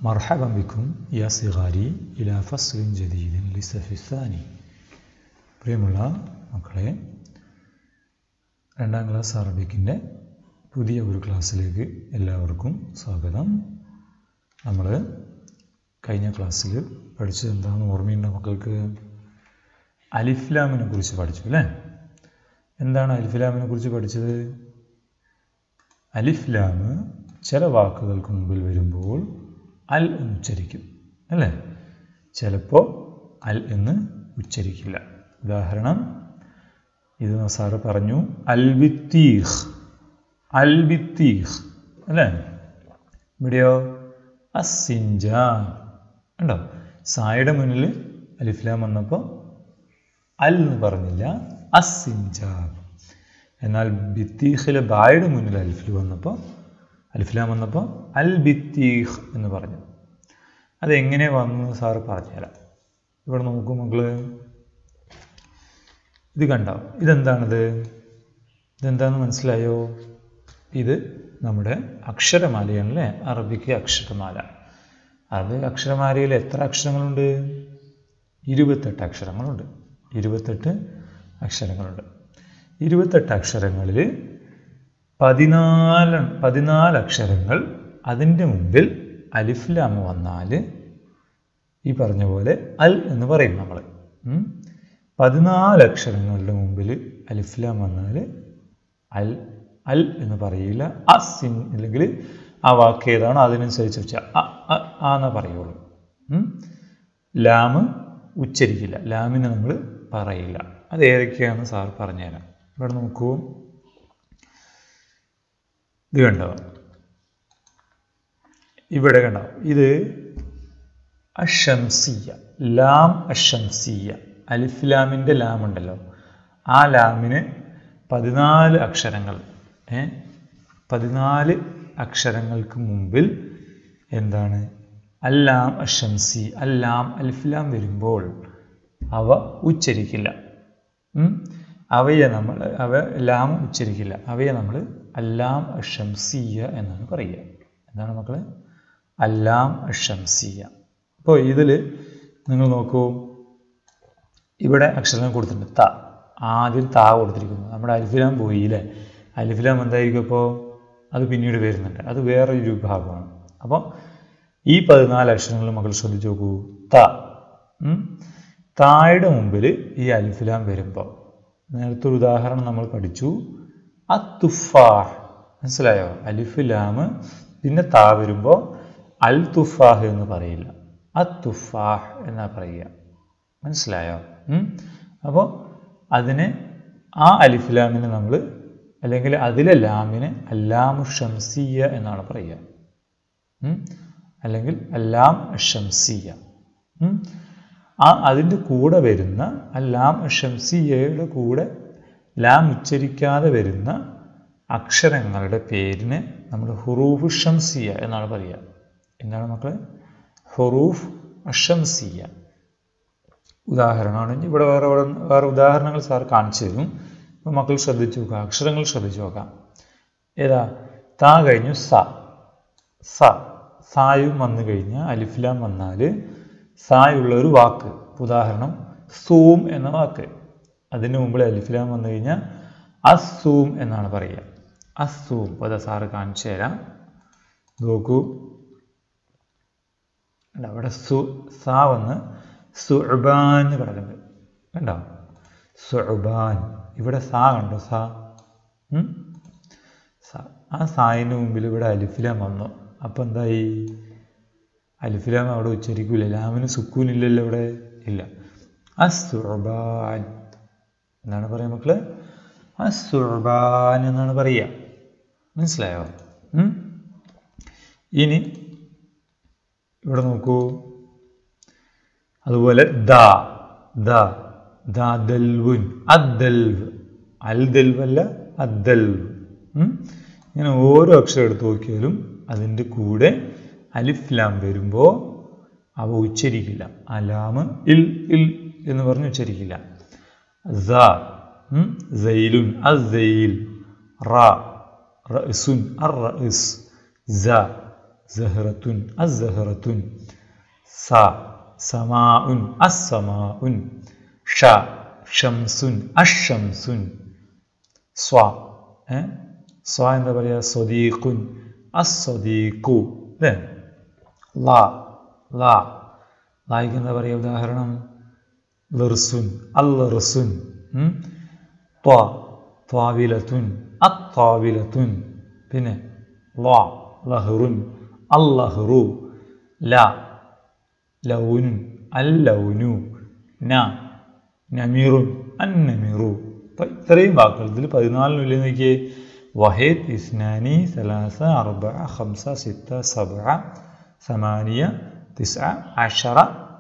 مرحبا بكم يا صغاري إلى فصل جديد للصف الثاني പ്രിയമുള്ള മക്കളെ രണ്ടാം ക്ലാസ് അറബിക്കിൻ്റെ പുതിയ ഒരു ക്ലാസ്സിലേക്ക് എല്ലാവർക്കും സ്വാഗതം നമ്മൾ കഴിഞ്ഞ ക്ലാസ്സിൽ പഠിച്ചത് എന്താണെന്ന് ഓർമ്മയുണ്ടോ മക്കൾക്ക് അലിഫ്ലാമിനെ കുറിച്ച് പഠിച്ചു അല്ലേ എന്താണ് അലിഫ്ലാമിനെ കുറിച്ച് പഠിച്ചത് അലിഫ്ലാം ചില വാക്കുകൾക്ക് മുമ്പിൽ വരുമ്പോൾ അൽ എന്ന് ഉച്ചരിക്കും അല്ലേ ചിലപ്പോൾ അൽ എന്ന് ഉച്ചരിക്കില്ല ഉദാഹരണം ഇത് സാറ് പറഞ്ഞു അൽബിത്തീഹ് അൽബിത്തീഹ് അല്ലേ ഇവിടെയോ അസിൻജാൻ ഉണ്ടോ സായുടെ മുന്നിൽ അലിഫ്ലാം വന്നപ്പോൾ അൽ എന്ന് പറഞ്ഞില്ല അസിൻജാബ് എന്നാൽ ബിത്തീഖിലെ ബായുടെ മുന്നിൽ അൽഫിൽ വന്നപ്പോൾ അൽഫിലാം വന്നപ്പോൾ അൽ ബിത്തീഖ് എന്ന് പറഞ്ഞു അതെങ്ങനെ വന്നു സാറ് പറഞ്ഞുതരാം ഇവിടെ നോക്കൂ മക്കള് ഇത് കണ്ടോ ഇതെന്താണിത് ഇതെന്താണെന്ന് മനസ്സിലായോ ഇത് നമ്മുടെ അക്ഷരമാലയാണ് അല്ലേ അറബിക്ക് അക്ഷരമാല അറബി അക്ഷരമാലയിൽ എത്ര അക്ഷരങ്ങളുണ്ട് ഇരുപത്തെട്ട് അക്ഷരങ്ങളുണ്ട് ഇരുപത്തെട്ട് അക്ഷരങ്ങളുണ്ട് ഇരുപത്തെട്ട് അക്ഷരങ്ങളിൽ പതിനാല് പതിനാല് അക്ഷരങ്ങൾ അതിൻ്റെ മുമ്പിൽ അലിഫ്ലാമ് വന്നാൽ ഈ പറഞ്ഞ പോലെ അൽ എന്ന് പറയും നമ്മൾ പതിനാല് അക്ഷരങ്ങളുടെ മുമ്പിൽ അലിഫ്ലാം വന്നാൽ അൽ അൽ എന്ന് പറയില്ല അസിൻ അല്ലെങ്കിൽ ആ വാക്ക് ഏതാണോ അതിനനുസരിച്ച് വെച്ചാൽ ആ എന്നേ പറയുള്ളൂ ലാമ് ഉച്ചരിക്കില്ല ലാമിനെ നമ്മൾ പറയില്ല അത് ഏതൊക്കെയാണെന്ന് സാർ പറഞ്ഞുതരാം ഇവിടെ നോക്കൂ ഇത് കണ്ടോ ഇവിടെ കണ്ടോ ഇത് അഷംസിയ ലാം അഷംസിയ അലിഫ്ലാമിൻ്റെ ലാം ഉണ്ടല്ലോ ആ ലാമിന് പതിനാല് അക്ഷരങ്ങൾ ഏ പതിനാല് അക്ഷരങ്ങൾക്ക് മുമ്പിൽ എന്താണ് അല്ലാം അഷംസി അല്ലാം അലിഫ്ലാം വരുമ്പോൾ അവ ഉച്ചരിക്കില്ല അവയെ നമ്മൾ അവ ലാം ഉച്ചരിക്കില്ല അവയെ നമ്മൾ അല്ലാം അഷംസിയ എന്നാണ് പറയുക എന്താണ് മക്കളെ അല്ലാം അഷംസിയ അപ്പോൾ ഇതിൽ നിങ്ങൾ നോക്കൂ ഇവിടെ അക്ഷരം കൊടുത്തിട്ടുണ്ട് ത ആദ്യം താ കൊടുത്തിരിക്കുന്നു നമ്മുടെ അലിഫിലാം പോയി അല്ലേ അലിഫിലാം എന്തായിരിക്കും അപ്പോൾ അത് പിന്നീട് വരുന്നുണ്ട് അത് വേറൊരു വിഭാഗമാണ് അപ്പോൾ ഈ പതിനാല് അക്ഷരങ്ങൾ മക്കൾ ശ്രദ്ധിച്ചു നോക്കൂ ത തായുടെ മുമ്പിൽ ഈ അലിഫിലാം വരുമ്പോൾ നേരത്തെ ഒരു ഉദാഹരണം നമ്മൾ പഠിച്ചു അത്തുഫാഹ് മനസ്സിലായോ അലിഫിലാം പിന്നെ താ വരുമ്പോൾ അൽ തുഫാഹ് എന്ന് പറയില്ല അത്തുഫാഹ് എന്നാ പറയുക മനസ്സിലായോ അപ്പോൾ അതിനെ ആ അലിഫിലാമിനെ നമ്മൾ അല്ലെങ്കിൽ അതിലെ ലാമിനെ അല്ലാമു ഷംസിയ എന്നാണ് പറയുക അല്ലെങ്കിൽ അല്ലാം ഷംസിയ ആ അതിൻ്റെ കൂടെ വരുന്ന അല്ലാം ഷംസിയയുടെ കൂടെ ലാം ഉച്ചരിക്കാതെ വരുന്ന അക്ഷരങ്ങളുടെ പേരിനെ നമ്മൾ ഹുറൂഫ് ഷംസിയ എന്നാണ് പറയുക എന്താണ് മക്കളെ ഹുറൂഫ് അഷംസിയ ഉദാഹരണമാണ് ഇവിടെ വേറെ വേറെ ഉദാഹരണങ്ങൾ സാർ കാണിച്ചു തരും അപ്പോൾ മക്കൾ ശ്രദ്ധിച്ചു നോക്കുക അക്ഷരങ്ങൾ ശ്രദ്ധിച്ചു നോക്കാം ഏതാ താ കഴിഞ്ഞു സ സ സായും വന്നു കഴിഞ്ഞാൽ അലിഫ്ലാം വന്നാൽ സായുള്ള ഒരു വാക്ക് ഉദാഹരണം സൂം എന്ന വാക്ക് അതിന് മുമ്പിൽ അലിഫ്ലാം വന്നു കഴിഞ്ഞാൽ അസൂം എന്നാണ് പറയുക അസൂം അപ്പോൾ അതാ സാറ് കാണിച്ചു തരാം നോക്കൂ അവിടെ സു സാ വന്ന് സുഅബാൻ കിടക്കുന്നുണ്ട് കണ്ടോ സുഅബാൻ ഇവിടെ സാ കണ്ടോ സാ ആ സായിന് മുമ്പിൽ ഇവിടെ അലിഫിലാം വന്നു അപ്പം എന്തായി അലിഫിലാം അവിടെ ഉച്ചരിക്കൂല ലാമിന് സുക്കൂനില്ലല്ലോ ഇവിടെ ഇല്ല അസുർബാൻ എന്താണ് പറയുക മക്കള് അസുർബാൻ എന്നാണ് പറയുക മനസ്സിലായോ ഇനി ഇവിടെ നോക്കൂ അതുപോലെ ദ ദ ദൽവുൻ അദ്ദൽവ് അൽ ദൽവല്ല അദ്ദൽവ് ഇങ്ങനെ ഓരോ അക്ഷരം എടുത്ത് നോക്കിയാലും അതിൻ്റെ കൂടെ അലിഫ്ലാം വരുമ്പോൾ അവ ഉച്ചരിക്കില്ല അലാമ് ഇൽ ഇൽ എന്ന് പറഞ്ഞ് ഉച്ചരിക്കില്ല സൈലുൻ അസൈൽ റ റസുൻ അർ റസ് സ സഹ്റത്തുൻ അസ്സഹ്റത്തുൻ സ സമാഉൻ അസ്സമാഉൻ ഷ ഷംസുൻ അഷംസുൻ സ്വ ഏ സ്വ എന്താ പറയുക സ്വദീഖുൻ അസ്വദീഖു അല്ലേ ലാ ലാ ലായ്ക്ക് എന്താ പറയുക ഉദാഹരണം ലിർസുൻ അല്ലറിസുൻ ത്വ ത്വാവിലത്തുൻ അത്വാവിലത്തുൻ പിന്നെ ലാ ലഹ്റുൻ അല്ലഹ്റു ല ലൗനുൻ അല്ലൗനു ന നമീറുൻ അന്നമീറു അപ്പം ഇത്രയും വാക്കുകൾ ഇതിൽ പതിനാലിനുള്ളിൽ നോക്കിയേ വഹേദ് ഇസ്നാനി സലാസ അർബ ഹംസ സിത്ത സബ സമാനിയ തിസ അഷറ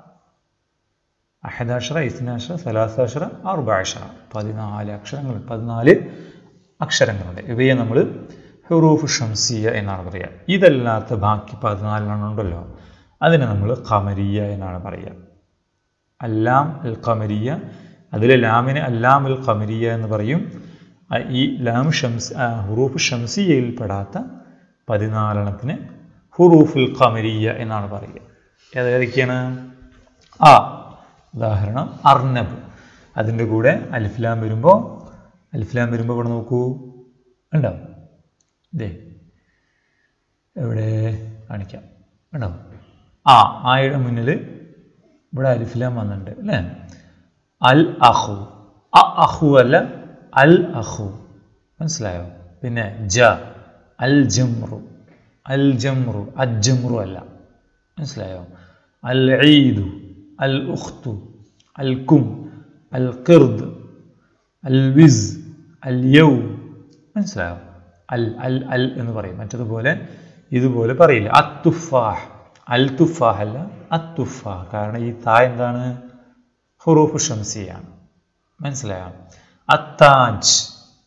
അഹദാഷറ ഇസ്നാഷറ സലാസാഷറ അർബാഷറ പതിനാല് അക്ഷരങ്ങൾ പതിനാല് അക്ഷരങ്ങളുണ്ട് ഇവയെ നമ്മൾ ഹുറൂഫ് ഷംസിയ എന്നാണ് പറയുക ഇതല്ലാത്ത ബാക്കി പതിനാലെണ്ണം ഉണ്ടല്ലോ അതിനെ നമ്മൾ ഖമരിയ എന്നാണ് പറയുക അല്ലാം അൽ ഖമരിയ അതിലെ ലാമിനെ അല്ലാം അൽ ഖമരിയ എന്ന് പറയും ഈ ലാം ഷംസ് ഹുറൂഫ് ഷംസിയയിൽ പെടാത്ത പതിനാലെണ്ണത്തിന് ഹുറൂഫുൽ ഖമരിയ എന്നാണ് പറയുക ഏതൊക്കെയാണ് ആ ഉദാഹരണം അർണബ് അതിൻ്റെ കൂടെ അലിഫ്ലാം വരുമ്പോൾ അലിഫ്ലാം വരുമ്പോൾ ഇവിടെ നോക്കൂ ഉണ്ടാവും ഇതേ എവിടെ കാണിക്കാം ഉണ്ടാവും ആ ആയുടെ മുന്നിൽ ഇവിടെ അലിഫ്ലാം വന്നിട്ടുണ്ട് അല്ലേ അൽ അഹു അ അഹു അല്ല അൽ അഹു മനസ്സിലായോ പിന്നെ ജ അൽ ജംറു അൽ ജംറു അജ്ജംറു അല്ല മനസ്സിലായോ അൽ ഈദു അൽ ഉഖ്തു അൽ കും അൽ ഖിർദ് അൽ വിസ് അൽ യൗ മനസ്സിലായോ അൽ അൽ അൽ എന്ന് പറയും മറ്റതുപോലെ ഇതുപോലെ പറയില്ല അത്തുഫാഹ് അൽ തുഫാഹ് അല്ല അത്തുഫാഹ് കാരണം ഈ താ എന്താണ് ഹുറൂഫ് ഷംസിയാണ് മനസ്സിലായോ അത്താജ്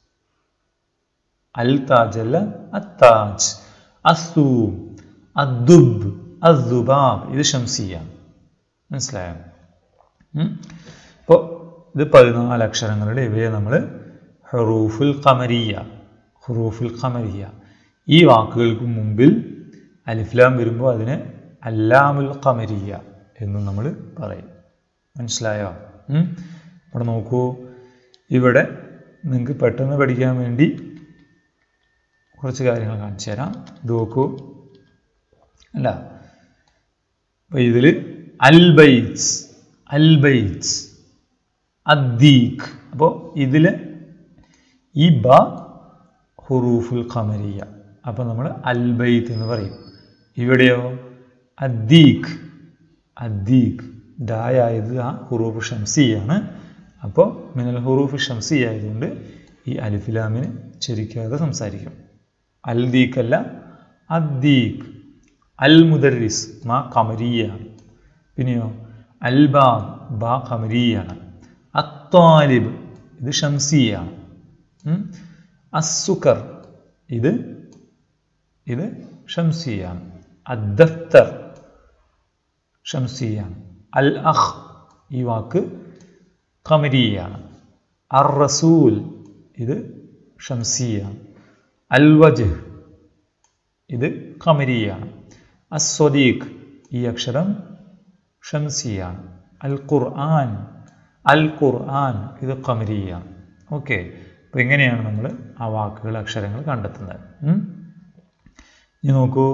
അൽ താജ് അല്ല അത്താജ് അസൂം അദ്ദുബ് അദ്ദുബാബ് ഇത് ഷംസിയാണ് മനസ്സിലായോ അപ്പോൾ ഇത് പതിനാല് അക്ഷരങ്ങളുടെ ഇവയെ നമ്മൾ ഹറൂഫുൽ ഖമരിയ ഹുറൂഫുൽ ഖമരിയ ഈ വാക്കുകൾക്ക് മുമ്പിൽ അലിഫ്ലാം വരുമ്പോൾ അതിന് അല്ലാമുൽ ഖമരിയ എന്ന് നമ്മൾ പറയും മനസ്സിലായോ ഇവിടെ നോക്കൂ ഇവിടെ നിങ്ങൾക്ക് പെട്ടെന്ന് പഠിക്കാൻ വേണ്ടി കുറച്ച് കാര്യങ്ങൾ കാണിച്ചു തരാം ഇത് നോക്കൂ അല്ല അപ്പോൾ ഇതിൽ അൽബൈറ്റ്സ് അൽബൈറ്റ്സ് അദ്ദീഖ് അപ്പോൾ ഇതിൽ ഈ ബ ഹുറൂഫുൽ ഖമരിയ അപ്പോൾ നമ്മൾ അൽബൈത്ത് എന്ന് പറയും ഇവിടെയോ അദ്ദീഖ് അദ്ദീഖ് ദായായത് ആ ഹുറൂഫ് ഷംസിയാണ് അപ്പോൾ മിനൽ ഹുറൂഫ് ഷംസി ആയതുകൊണ്ട് ഈ അലിഫിലാമിന് ചരിക്കാതെ സംസാരിക്കും അൽ ദീഖ് അല്ല അദ്ദീഖ് അൽ മുദരിസ് മാ കമരിയാണ് പിന്നെയോ അൽ ബാബ് ബാ കമരിയാണ് അത്താലിബ് ഇത് ഷംസിയാണ് അസുക്കർ ഇത് ഇത് ഷംസിയാണ് അദ്ദഫ്തർ ഷംസിയാണ് അൽ അഹ് ഈ വാക്ക് ഖമരിയാണ് അർ റസൂൽ ഇത് ഷംസിയാണ് അൽ വജ് ഇത് ഖമരിയാണ് അസ്വദീഖ് ഈ അക്ഷരം ഷംസിയാണ് അൽ ഖുർആൻ അൽ ഖുർആൻ ഇത് ഖമരിയാണ് ഓക്കെ അപ്പോൾ ഇങ്ങനെയാണ് നമ്മൾ ആ വാക്കുകൾ അക്ഷരങ്ങൾ കണ്ടെത്തുന്നത് ഇനി നോക്കൂ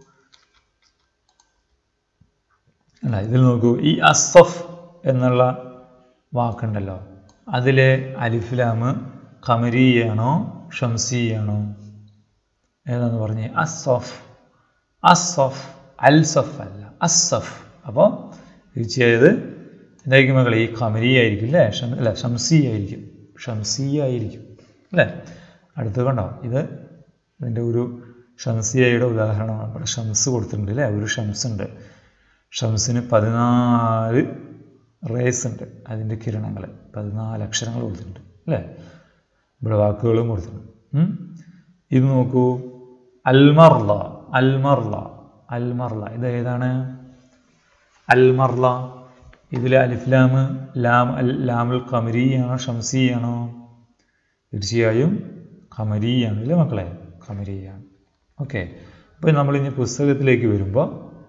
അല്ല ഇതിൽ നോക്കൂ ഈ അസഫ് എന്നുള്ള വാക്കുണ്ടല്ലോ അതിലെ അലിഫ്ലാം ഖമരിയാണോ ഷംസിയാണോ ഏതാന്ന് പറഞ്ഞേ അസഫ് അസഫ് അൽസഫ് അല്ല അസഫ് അപ്പോൾ തീർച്ചയായത് എന്തായിരിക്കും മകളെ ഈ ഖമരി ആയിരിക്കും അല്ലേ ഷം അല്ല ഷംസി ആയിരിക്കും ഷംസി ആയിരിക്കും അല്ലേ അടുത്ത് കണ്ടോ ഇത് ഇതിൻ്റെ ഒരു ഷംസിയയുടെ ഉദാഹരണമാണ് ഇവിടെ ഷംസ് കൊടുത്തിട്ടുണ്ട് അല്ലേ ഒരു ഷംസ് ഉണ്ട് ഷംസിന് പതിനാല് റേസ് ഉണ്ട് അതിൻ്റെ കിരണങ്ങൾ പതിനാല് അക്ഷരങ്ങൾ കൊടുത്തിട്ടുണ്ട് അല്ലേ ഇവിടെ വാക്കുകളും കൊടുത്തിട്ടുണ്ട് ഇത് നോക്കൂ അൽമർല അൽമർല അൽമർല ഇത് ഏതാണ് അൽമർല ഇതിലെ അലിഫ്ലാം ലാം അൽ ലാമുൽ ഖമരിയാണോ ഷംസിയാണോ തീർച്ചയായും ഖമരിയാണ് അല്ലേ മക്കളെ ഖമരിയാണ് ഓക്കെ അപ്പോൾ നമ്മളിനി പുസ്തകത്തിലേക്ക് വരുമ്പോൾ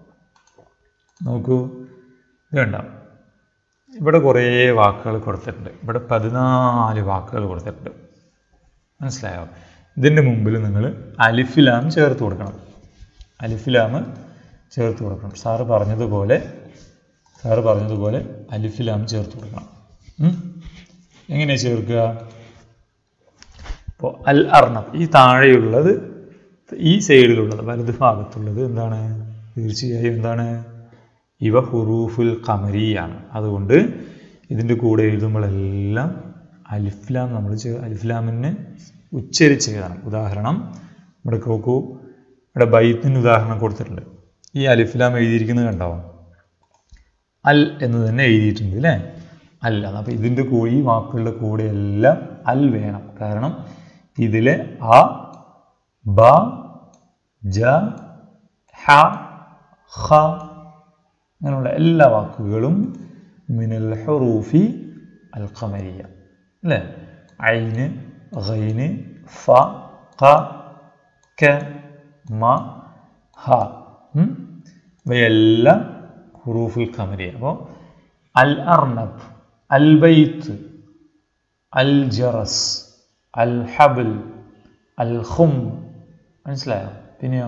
നോക്കൂ ഇത് കണ്ട ഇവിടെ കുറേ വാക്കുകൾ കൊടുത്തിട്ടുണ്ട് ഇവിടെ പതിനാല് വാക്കുകൾ കൊടുത്തിട്ടുണ്ട് മനസ്സിലായോ ഇതിൻ്റെ മുമ്പിൽ നിങ്ങൾ അലിഫിലാം ചേർത്ത് കൊടുക്കണം അലിഫിലാം ചേർത്ത് കൊടുക്കണം സാറ് പറഞ്ഞതുപോലെ സാറ് പറഞ്ഞതുപോലെ അലിഫിലാം ചേർത്ത് കൊടുക്കണം ഉം? എങ്ങനെ ചേർക്കുക ഇപ്പോൾ അൽ അർണബ് ഈ താഴെയുള്ളത് ഈ സൈഡിലുള്ളത് വലത് ഭാഗത്തുള്ളത് എന്താണ് തീർച്ചയായും എന്താണ് ഇവ ഹുറൂഫുൽ ഖമരിയാണ് അതുകൊണ്ട് ഇതിൻ്റെ കൂടെ എഴുതുമ്പോഴെല്ലാം അലിഫ്ലാം നമ്മൾ ചേ- അലിഫ്ലാമിന് ഉച്ചരിച്ച് എഴുതണം ഉദാഹരണം ഇവിടെ നോക്കൂ ഇവിടെ ബൈത്തിന് ഉദാഹരണം കൊടുത്തിട്ടുണ്ട് ഈ അലിഫ്ലാം എഴുതിയിരിക്കുന്നത് കണ്ടോ അൽ എന്ന് തന്നെ എഴുതിയിട്ടുണ്ട് അല്ലേ അൽ എന്ന് അപ്പോൾ ഇതിൻ്റെ കൂടെ ഈ വാക്കുകളുടെ കൂടെ എല്ലാം അൽ വേണം കാരണം ഇതിലെ അ ബ ജ ഹ ഖ അങ്ങനെയുള്ള എല്ലാ വാക്കുകളും മിനൽ ഹുറൂഫി അൽ ഖമരിയ അല്ലേ ഐന് ഗൈന് ഫ ഖ ക മ ഹ ഉം? ഇവയെല്ലാം ഹുറൂഫുൽ ഖമരിയ അപ്പോൾ അൽ അർണബ് അൽ ബൈത്ത് അൽ ജറസ് അൽ ഹബൽ അൽ ഖും മനസ്സിലായോ പിന്നെയോ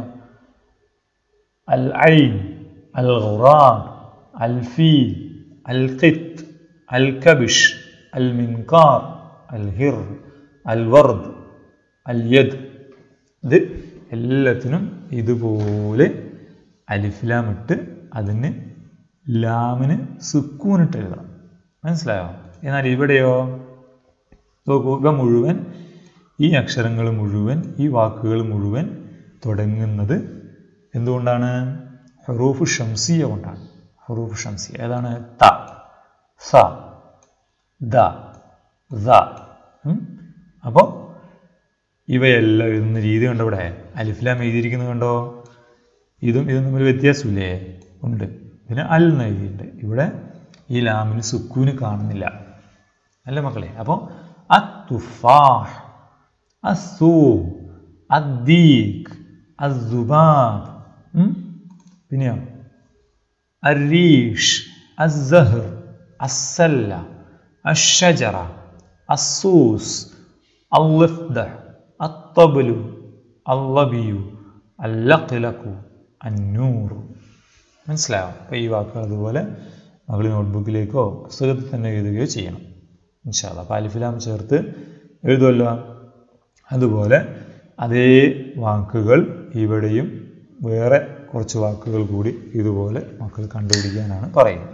അൽ ഐൻ അൽ ഖുറാൻ അൽ ഫീൽ അൽ ഖിത്ത് അൽ കബിഷ് അൽ മിൻകാർ അൽ ഹിർ അൽ വർദ് അൽ യദ് ഇത് എല്ലാത്തിനും ഇതുപോലെ അലിഫ്ലാം ഇട്ട് അതിന് ലാമിന് സുക്കൂനിട്ട് എഴുതണം മനസ്സിലായോ എന്നാൽ ഇവിടെയോ നോക്കൂ ഇവ മുഴുവൻ ഈ അക്ഷരങ്ങൾ മുഴുവൻ ഈ വാക്കുകൾ മുഴുവൻ തുടങ്ങുന്നത് എന്തുകൊണ്ടാണ് ഹറൂഫ് ഷംസിയ കൊണ്ടാണ് ഹറൂഫ് ഷംസിയ ഏതാണ് ത സ ദ ദ അപ്പോൾ ഇവയെല്ലാം എഴുതുന്ന രീതി കണ്ടോ ഇവിടെ അലിഫ്ലാം എഴുതിയിരിക്കുന്നത് കണ്ടോ ഇതും ഇതും തമ്മിൽ വ്യത്യാസമില്ലേ ഉണ്ട് പിന്നെ അൽ എന്ന് എഴുതിയിട്ടുണ്ട് ഇവിടെ ഈ ലാമിന് സുക്കൂന് കാണുന്നില്ല അല്ല മക്കളെ അപ്പോൾ അത്തുഫാഹ് അസൂം അദ്ദീഖ് അസുബാബ് പിന്നെയോ الريش الزهر السلة الشجرة الصوص اللفدة الطبل اللبي اللقلق النور മനസ്സിലായോ അപ്പോൾ ഈ വാക്കുകൾ അതുപോലെ മകൾ നോട്ട്ബുക്കിലേക്കോ പുസ്തകത്തിൽ തന്നെ എഴുതുകയോ ചെയ്യണം ഇൻഷാല്ല അപ്പോൾ അലിഫിലാം ചേർത്ത് എഴുതുമല്ലോ അതുപോലെ അതേ വാക്കുകൾ ഇവിടെയും വേറെ കുറച്ച് വാക്കുകൾ കൂടി ഇതുപോലെ മക്കൾ കണ്ടുപിടിക്കാനാണ് പറയുന്നത്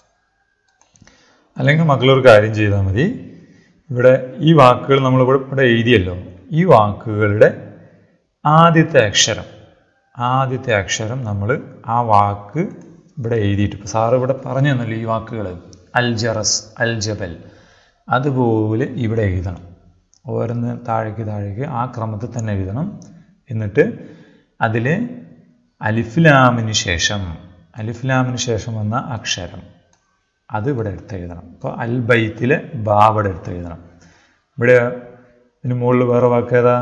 അല്ലെങ്കിൽ മക്കളൊരു കാര്യം ചെയ്താൽ മതി ഇവിടെ ഈ വാക്കുകൾ നമ്മൾ ഇവിടെ ഇവിടെ എഴുതിയല്ലോ ഈ വാക്കുകളുടെ ആദ്യത്തെ അക്ഷരം ആദ്യത്തെ അക്ഷരം നമ്മൾ ആ വാക്ക് ഇവിടെ എഴുതിയിട്ട് ഇപ്പോൾ സാറ് ഇവിടെ പറഞ്ഞു തന്നല്ലോ ഈ വാക്കുകൾ അൽ ജറസ് അൽ ജബൽ അതുപോലെ ഇവിടെ എഴുതണം ഓരോന്ന് താഴേക്ക് താഴേക്ക് ആ ക്രമത്തിൽ തന്നെ എഴുതണം എന്നിട്ട് അതിൽ അലിഫ്ലാമിന് ശേഷം അലിഫ്ലാമിന് ശേഷം വന്ന അക്ഷരം അത് ഇവിടെ എടുത്ത് എഴുതണം അപ്പോൾ അൽ ബൈത്തിലെ ബാ ഇവിടെ എടുത്ത് എഴുതണം ഇവിടെ ഇതിന് മുകളിൽ വേറെ വാക്ക് ഏതാ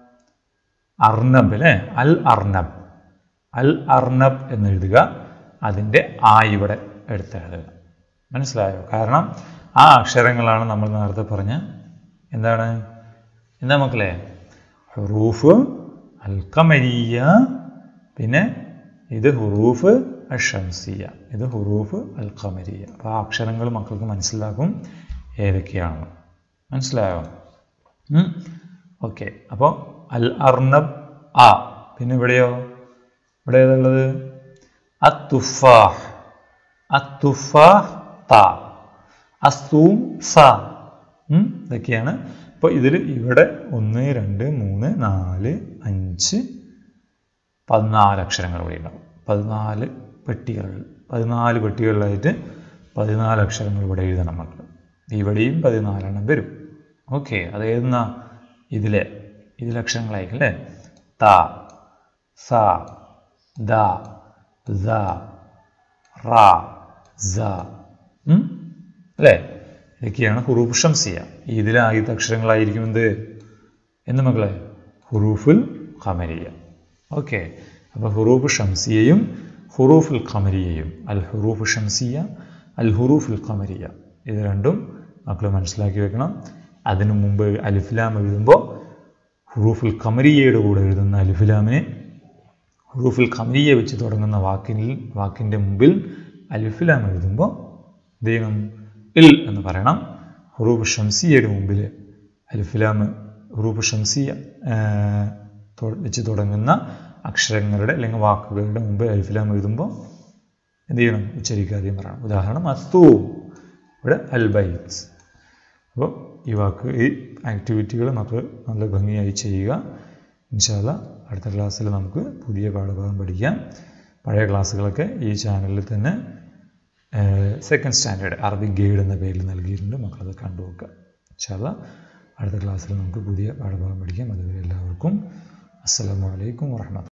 അർണബ് അല്ലേ അൽ അർണബ് അൽ അർണബ് എന്ന് എഴുതുക അതിൻ്റെ ആ ഇവിടെ എടുത്ത് എഴുതുക മനസ്സിലായോ കാരണം ആ അക്ഷരങ്ങളാണ് നമ്മൾ നേരത്തെ പറഞ്ഞ എന്താണ് എന്താ മക്കളെ ഹുറൂഫ് അൽ കമരിയ പിന്നെ ഇത് ഹുറൂഫ് അഷംസിയ ഇത് ഹുറൂഫ് അൽ ഖമരിയ അപ്പോൾ ആ അക്ഷരങ്ങൾ മക്കൾക്ക് മനസ്സിലാക്കും ഏതൊക്കെയാണ് മനസ്സിലായോ ഓക്കെ അപ്പോൾ അൽ അർണബ് ആ പിന്നെ ഇവിടെയോ ഇവിടെ ഏതുള്ളത് അത്തുഫാഹ് അത്തുഫാഹ് ത അസൂം സ ഉം, ഇതൊക്കെയാണ് അപ്പോൾ ഇതിൽ ഇവിടെ ഒന്ന് രണ്ട് മൂന്ന് നാല് അഞ്ച് പതിനാല് അക്ഷരങ്ങൾ ഇവിടെ ഉണ്ടാവും പതിനാല് പെട്ടികൾ പതിനാല് പെട്ടികളിലായിട്ട് പതിനാല് അക്ഷരങ്ങൾ ഇവിടെ എഴുതണം മക്കൾ ഇവിടെയും പതിനാലെണ്ണം വരും ഓക്കെ അത് ഏതെന്നാ ഇതിലെ ഇതിലെ അക്ഷരങ്ങളായിരിക്കും അല്ലേ ത സ ദ സ റ സ ഉം? അല്ലേ ഇതൊക്കെയാണ് ഹുറൂഫ് ഷംസിയ ഇതിലെ ആദ്യത്തെ അക്ഷരങ്ങളായിരിക്കും എന്ത് എന്ന് മക്കളെ ഹുറൂഫുൽ ഖമരിയ ഓക്കെ അപ്പോൾ ഹുറൂഫ് ഷംസിയയും ഹുറൂഫുൽ ഖമരിയയും അൽ ഹുറൂഫ് ഷംസിയ അൽ ഹുറൂഫുൽ ഖമരിയ ഇത് രണ്ടും മക്കൾ മനസ്സിലാക്കി വെക്കണം അതിനു മുമ്പ് അലിഫ്ലാം എഴുതുമ്പോൾ ഹുറൂഫുൽ ഖമരിയയുടെ കൂടെ എഴുതുന്ന അലിഫ്ലാമിനെ ഹുറൂഫുൽ ഖമരിയ വെച്ച് തുടങ്ങുന്ന വാക്കിൽ വാക്കിൻ്റെ മുമ്പിൽ അലിഫ്ലാം എഴുതുമ്പോൾ എന്ത് ചെയ്യണം ഇൽ എന്ന് പറയണം ഹുറൂഫ് ഷംസിയയുടെ മുമ്പിൽ അലിഫ്ലാം ഹുറൂഫ് ഷംസിയ വെച്ച് തുടങ്ങുന്ന അക്ഷരങ്ങളുടെ അല്ലെങ്കിൽ വാക്കുകളുടെ മുമ്പ് അലിഫ്ലാം എഴുതുമ്പോൾ എന്ത് ചെയ്യണം ഉച്ചരിക്കാതെയും പറയണം ഉദാഹരണം അസ്തൂ ഇവിടെ അൽബൈറ്റ്സ് അപ്പോൾ ഈ വാക്ക് ഈ ആക്ടിവിറ്റികൾ നമുക്ക് നല്ല ഭംഗിയായി ചെയ്യുക ഇൻഷാല്ല അടുത്ത ക്ലാസ്സിൽ നമുക്ക് പുതിയ പാഠഭാഗം പഠിക്കാം പഴയ ക്ലാസ്സുകളൊക്കെ ഈ ചാനലിൽ തന്നെ സെക്കൻഡ് സ്റ്റാൻഡേർഡ് അറബിക് ഗൈഡ് എന്ന പേരിൽ നൽകിയിട്ടുണ്ട് മക്കളത് കണ്ടു നോക്കുക ഇൻഷാല്ല അടുത്ത ക്ലാസ്സിൽ നമുക്ക് പുതിയ പാഠഭാഗം പഠിക്കാം അതുവരെ എല്ലാവർക്കും അസ്സലാമു അലൈക്കും വറഹമത്ത്